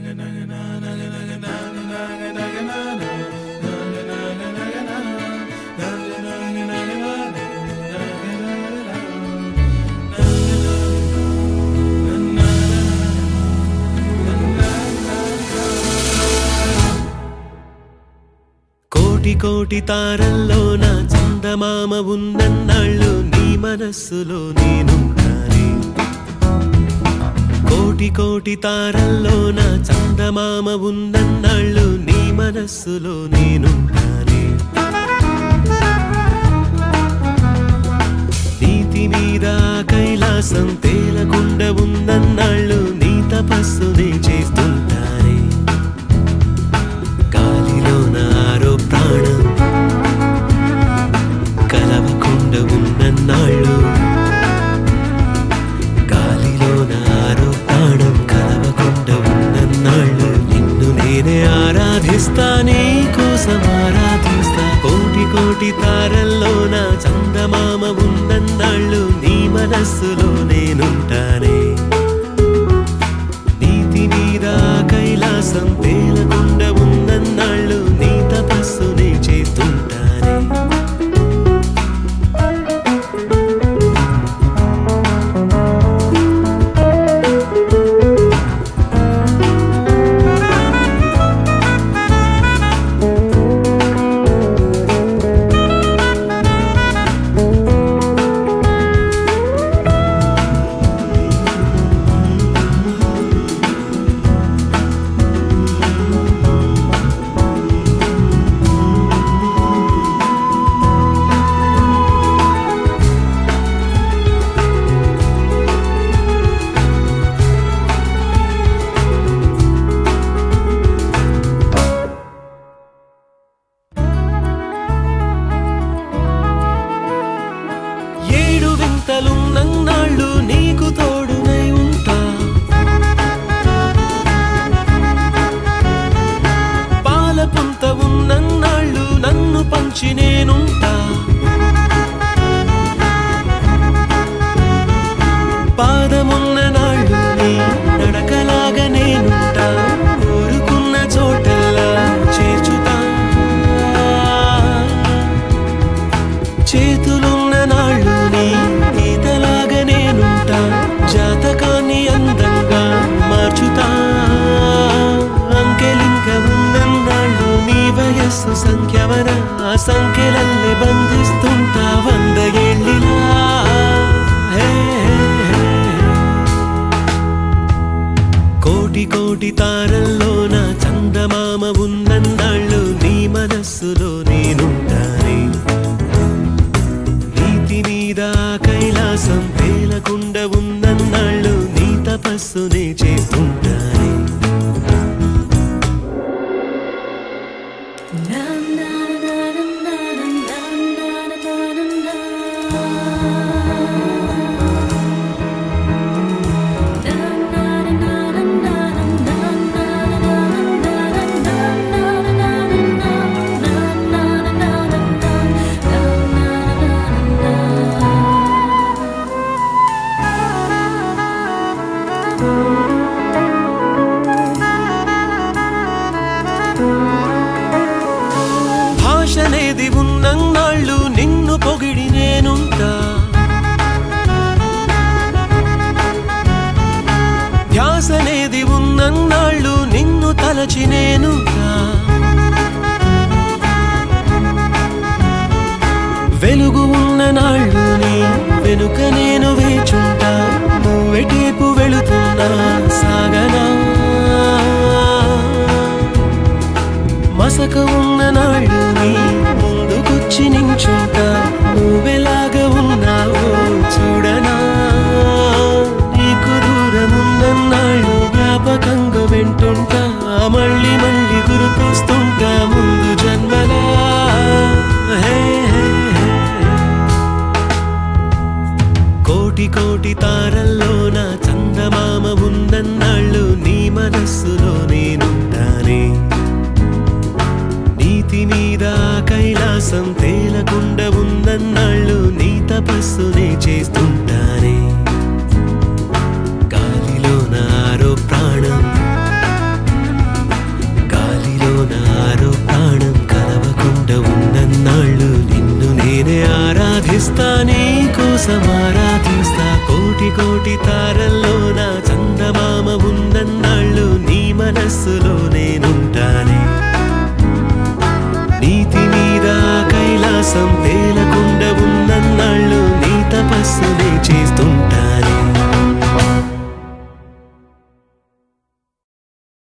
కోటి కోటి తారల్లో నా చందమామ ఉన్నన్నాళ్ళు నీ మనస్సులో నేనుంటానే కోటి కోటి తారల్లో నా చందమామ ఉన్నన్నాళ్ళు నీ మనస్సులో నేనుంటానే నీతి మీద కైలాసం తేలకుండా ఉన్నన్నాళ్ళు నీ తపస్సునే చేస్తుంటానే గాలిలో నారో ప్రాణం కలవకుండా ఉన్నన్నాళ్ళు గాలిలో నారో ప్రాణం కలవకుండా ఉన్నన్నాళ్ళు నిన్ను నేనే ఆరాధిస్తా నీ కోసం ఆరాధిస్తా కోటి కోటి తారల్లో నా చందమామ ఉన్నన్నాళ్ళు నీ మనస్సులో నేనుంటానే నీతి మీద కైలాసం తేలకుండా ఉన్నన్నాళ్ళు నీ తపస్సునే చేస్తుంటానే ఏడు వింతలున్నన్నాళ్ళు నీకు తోడునై ఉంటా పాల పుంత ఉన్నన్నాళ్ళు నన్ను పంచి నేనుంటా పాదమున్న నాళ్ళు నీ నడకలాగా నేనుంటా కోరుకున్న చోటల్లా చేర్చుతా చేతులున్న నాళ్ళు నీ గీతలాగా నేనుంటా జాతకాన్ని అందంగా మార్చుతా అంకెలింక ఉందన్నాళ్ళు నీ వయస్సు సంఖ్యవన ఆ సంఖ్యలల్లే బంధిస్తుంటా వంద ఏళ్ళిలా హే, హే, హే. కోటి కోటి తారల్లో నా చందమామ ఉన్నన్నాళ్ళు నీ మనస్సులో నేనుంటానే నీతి మీద కైలాసం తేలకుండా ఉన్నన్నాళ్ళు నీ తపస్సునే చేస్తుంటానే భాషనేది ఉన్నన్నాళ్ళు నిన్ను పొగిడి నేనుంటా ధ్యాసనేది ఉన్నన్నాళ్ళు నిన్ను తలచి నేనుంటా వెలుగు ఉన్న నాళ్ళు నీ వెనుక నేను వేచుంటా నువ్వెటేపు వెళుతున్నా సాగనా మసక ఉన్న నాళ్ళు నీ ముందుకొచ్చి నించుంటా నువ్వెలాగ ఉన్నావో చూడనా నీకు దూరమున్న నాళ్ళు జ్ఞాపకంగా వింటుంటా మళ్ళీ మళ్ళీ గుర్తొస్తుంటా ముందు జన్మలా హే, హే, హే. కోటి కోటి తార కోసమారా తీస్తా కోటి కోటి తారల్లో నా చందమామ ఉన్నన్నాళ్ళు నీ మనస్సులో నేనుంటానే నీతి మీద కైలాసం తేలకుండా ఉన్నన్నాళ్ళు నీ తపస్సునే చేస్తుంటా